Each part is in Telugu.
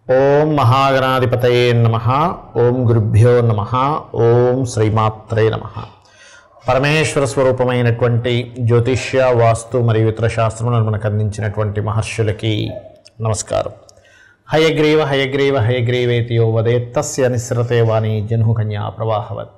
ఓం మహాగణాధిపతయే నమ ఓం గురుభ్యో నమ ఓం శ్రీమాత్రే నమ పరమేశ్వర స్వరూపమైనటువంటి జ్యోతిష్య వాస్తు మరియు ఇతర శాస్త్రములను మనకు అందించినటువంటి మహర్షులకి నమస్కారం హయగ్రీవ హయగ్రీవ హయగ్రీవేతి యో వదే తస్య నిస్రతే వాణి జన్హు కన్యా ప్రవాహవత్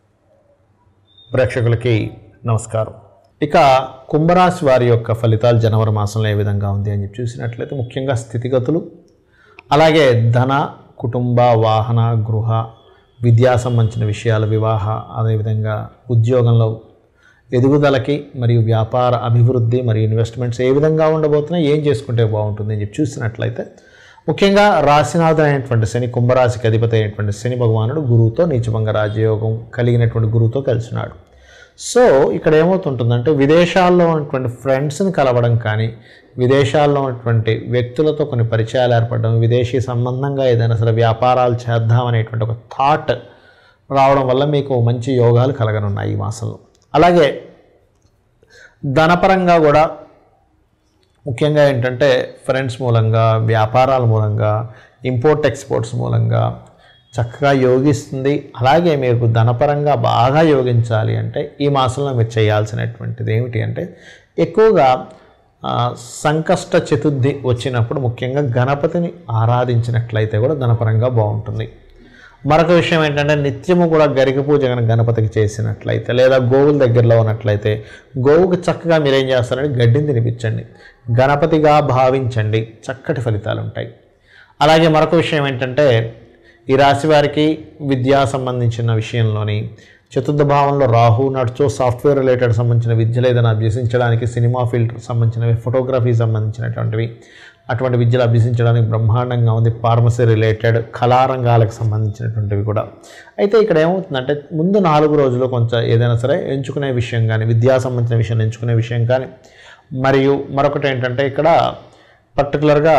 ప్రేక్షకులకి నమస్కారం ఇక కుంభరాశి వారి యొక్క ఫలితాలు జనవరి మాసంలో ఏ విధంగా ఉంది అని చెప్పి చూసినట్లయితే ముఖ్యంగా స్థితిగతులు అలాగే ధన కుటుంబ వాహన గృహ విద్యా సంబంధించిన విషయాలు వివాహ అదేవిధంగా ఉద్యోగంలో ఎదుగుదలకి మరియు వ్యాపార అభివృద్ధి మరియు ఇన్వెస్ట్మెంట్స్ ఏ విధంగా ఉండబోతున్నాయి ఏం చేసుకుంటే బాగుంటుంది అని చెప్పి చూసినట్లయితే ముఖ్యంగా రాశినాథుడు అయినటువంటి శని కుంభరాశికి అధిపతి అయినటువంటి శని భగవానుడు గురువుతో నీచభంగ రాజయోగం కలిగినటువంటి గురువుతో కలిసినాడు సో ఇక్కడ ఏమవుతుంటుందంటే విదేశాల్లో ఉన్నటువంటి ఫ్రెండ్స్ని కలవడం కానీ విదేశాల్లో ఉన్నటువంటి వ్యక్తులతో కొన్ని పరిచయాలు ఏర్పడడం విదేశీ సంబంధంగా ఏదైనా సరే వ్యాపారాలు చేద్దామనేటువంటి ఒక థాట్ రావడం వల్ల మీకు మంచి యోగాలు కలగనున్నాయి ఈ మాసంలో అలాగే ధనపరంగా కూడా ముఖ్యంగా ఏంటంటే ఫ్రెండ్స్ మూలంగా వ్యాపారాల మూలంగా ఇంపోర్ట్ ఎక్స్పోర్ట్స్ మూలంగా చక్కగా యోగిస్తుంది అలాగే మీకు ధనపరంగా బాగా యోగించాలి అంటే ఈ మాసంలో మీరు చేయాల్సినటువంటిది ఏమిటి అంటే ఎక్కువగా ఆ, సంకష్ట చతుర్థి వచ్చినప్పుడు ముఖ్యంగా గణపతిని ఆరాధించినట్లయితే కూడా ధనపరంగా బాగుంటుంది మరొక విషయం ఏంటంటే నిత్యము కూడా గరిక పూజ కనుక గణపతికి చేసినట్లయితే లేదా గోవుల దగ్గరలో ఉన్నట్లయితే గోవుకి చక్కగా మీరేం చేస్తారంటే గడ్డిని తినిపించండి గణపతిగా భావించండి చక్కటి ఫలితాలు ఉంటాయి అలాగే మరొక విషయం ఏంటంటే ఈ రాశి వారికి విద్యా సంబంధించిన విషయంలోని చతుర్థ భావంలో రాహు నడుచో సాఫ్ట్వేర్ రిలేటెడ్ సంబంధించిన విద్యలు ఏదైనా అభ్యసించడానికి సినిమా ఫీల్డ్ సంబంధించినవి ఫోటోగ్రఫీ సంబంధించినటువంటివి అటువంటి విద్యలు అభ్యసించడానికి బ్రహ్మాండంగా ఉంది ఫార్మసీ రిలేటెడ్ కళారంగాలకు సంబంధించినటువంటివి కూడా అయితే ఇక్కడ ఏమవుతుందంటే ముందు నాలుగు రోజులు కొంచెం ఏదైనా సరే ఎంచుకునే విషయం కానీ విద్యా సంబంధించిన విషయం ఎంచుకునే విషయం కానీ మరియు మరొకటి ఏంటంటే ఇక్కడ పర్టికులర్గా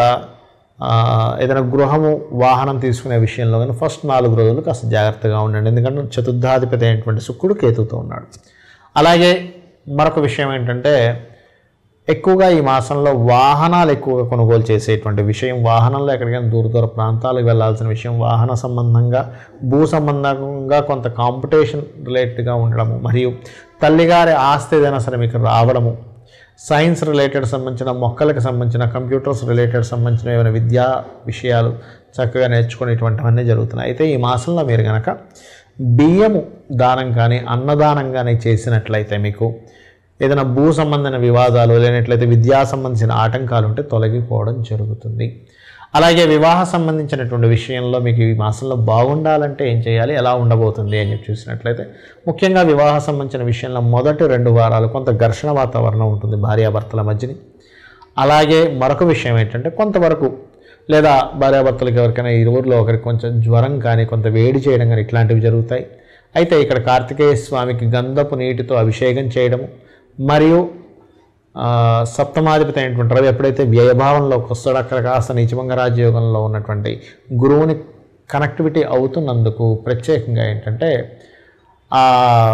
ఆ, ఏదైనా గృహము వాహనం తీసుకునే విషయంలో కానీ ఫస్ట్ నాలుగు రోజులు కాస్త జాగ్రత్తగా ఉండండి ఎందుకంటే చతుర్థాధిపతి అయినటువంటి శుక్రుడు కేతుతో ఉన్నాడు అలాగే మరొక విషయం ఏంటంటే ఎక్కువగా ఈ మాసంలో వాహనాలు ఎక్కువగా కొనుగోలు చేసేటువంటి విషయం వాహనంలో ఎక్కడికైనా దూర దూర ప్రాంతాలకు వెళ్ళాల్సిన విషయం వాహన సంబంధంగా భూ సంబంధంగా కొంత కాంపిటీషన్ రిలేటెడ్గా ఉండడము మరియు తల్లిగారి ఆస్తి ఏదైనా సరే మీకు రావడము సైన్స్ రిలేటెడ్ సంబంధించిన మొక్కలకు సంబంధించిన కంప్యూటర్స్ రిలేటెడ్ సంబంధించిన ఏమైనా విద్యా విషయాలు చక్కగా నేర్చుకునేటువంటివన్నీ జరుగుతున్నాయి అయితే ఈ మాసంలో మీరు కనుక బియ్యము దానం కానీ అన్నదానం కానీ చేసినట్లయితే మీకు ఏదైనా భూ సంబంధమైన వివాదాలు లేనట్లయితే విద్యా సంబంధించిన ఆటంకాలు ఉంటే తొలగిపోవడం జరుగుతుంది అలాగే వివాహ సంబంధించినటువంటి విషయంలో మీకు ఈ మాసంలో బాగుండాలంటే ఏం చేయాలి ఎలా ఉండబోతుంది అని చెప్పి చూసినట్లయితే ముఖ్యంగా వివాహ సంబంధించిన విషయంలో మొదటి రెండు వారాలు కొంత ఘర్షణ వాతావరణం ఉంటుంది భార్యాభర్తల మధ్యని అలాగే మరొక విషయం ఏంటంటే కొంతవరకు లేదా భార్యాభర్తలకు ఎవరికైనా ఇరువురిలో ఒకరికి కొంచెం జ్వరం కానీ కొంత వేడి చేయడం కానీ ఇట్లాంటివి జరుగుతాయి అయితే ఇక్కడ కార్తికేయ స్వామికి గంధపు నీటితో అభిషేకం చేయడము మరియు ఆ, సప్తమాధిపతి అయినటువంటి రవి ఎప్పుడైతే వ్యయభావంలోకి వస్తాడో అక్కడ కాస్త నీచభంగ రాజయోగంలో ఉన్నటువంటి గురువుని కనెక్టివిటీ అవుతున్నందుకు ప్రత్యేకంగా ఏంటంటే ఆ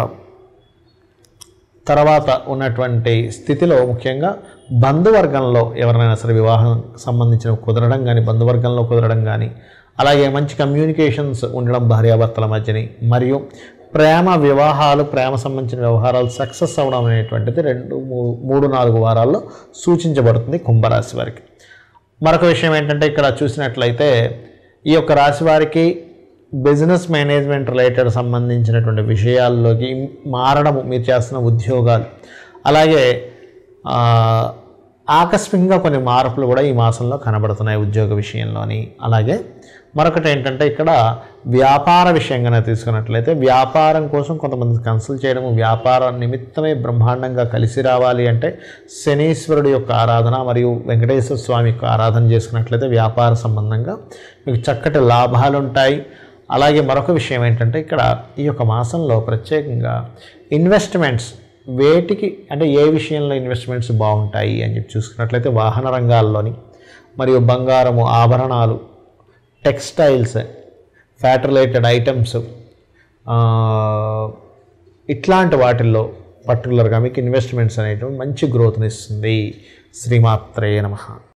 తర్వాత ఉన్నటువంటి స్థితిలో ముఖ్యంగా బంధువర్గంలో ఎవరినైనా సరే వివాహం సంబంధించిన కుదరడం కానీ బంధువర్గంలో కుదరడం కానీ అలాగే మంచి కమ్యూనికేషన్స్ ఉండడం భార్యాభర్తల మధ్యని మరియు ప్రేమ వివాహాలు ప్రేమ సంబంధించిన వ్యవహారాలు సక్సెస్ అవ్వడం అనేటువంటిది రెండు మూడు మూడు నాలుగు వారాల్లో సూచించబడుతుంది కుంభరాశి వారికి మరొక విషయం ఏంటంటే ఇక్కడ చూసినట్లయితే ఈ యొక్క రాశి వారికి బిజినెస్ మేనేజ్మెంట్ రిలేటెడ్ సంబంధించినటువంటి విషయాల్లోకి మారడము మీరు చేస్తున్న ఉద్యోగాలు అలాగే ఆ, ఆకస్మికంగా కొన్ని మార్పులు కూడా ఈ మాసంలో కనబడుతున్నాయి ఉద్యోగ విషయంలోని అలాగే మరొకటి ఏంటంటే ఇక్కడ వ్యాపార విషయంగానే తీసుకున్నట్లయితే వ్యాపారం కోసం కొంతమంది కన్సల్ట్ చేయడం వ్యాపార నిమిత్తమే బ్రహ్మాండంగా కలిసి రావాలి అంటే శనీశ్వరుడు యొక్క ఆరాధన మరియు వెంకటేశ్వర స్వామి యొక్క ఆరాధన చేసుకున్నట్లయితే వ్యాపార సంబంధంగా మీకు చక్కటి లాభాలు ఉంటాయి అలాగే మరొక విషయం ఏంటంటే ఇక్కడ ఈ యొక్క మాసంలో ప్రత్యేకంగా ఇన్వెస్ట్మెంట్స్ వేటికి అంటే ఏ విషయంలో ఇన్వెస్ట్మెంట్స్ బాగుంటాయి అని చెప్పి చూసుకున్నట్లయితే వాహన రంగాల్లోని మరియు బంగారము ఆభరణాలు టెక్స్టైల్స్ ఫ్యాట్ రిలేటెడ్ ఐటమ్స్ ఇట్లాంటి వాటిల్లో పర్టికులర్గా మీకు ఇన్వెస్ట్మెంట్స్ అనేటువంటి మంచి గ్రోత్ని ఇస్తుంది శ్రీమాత్రే నమః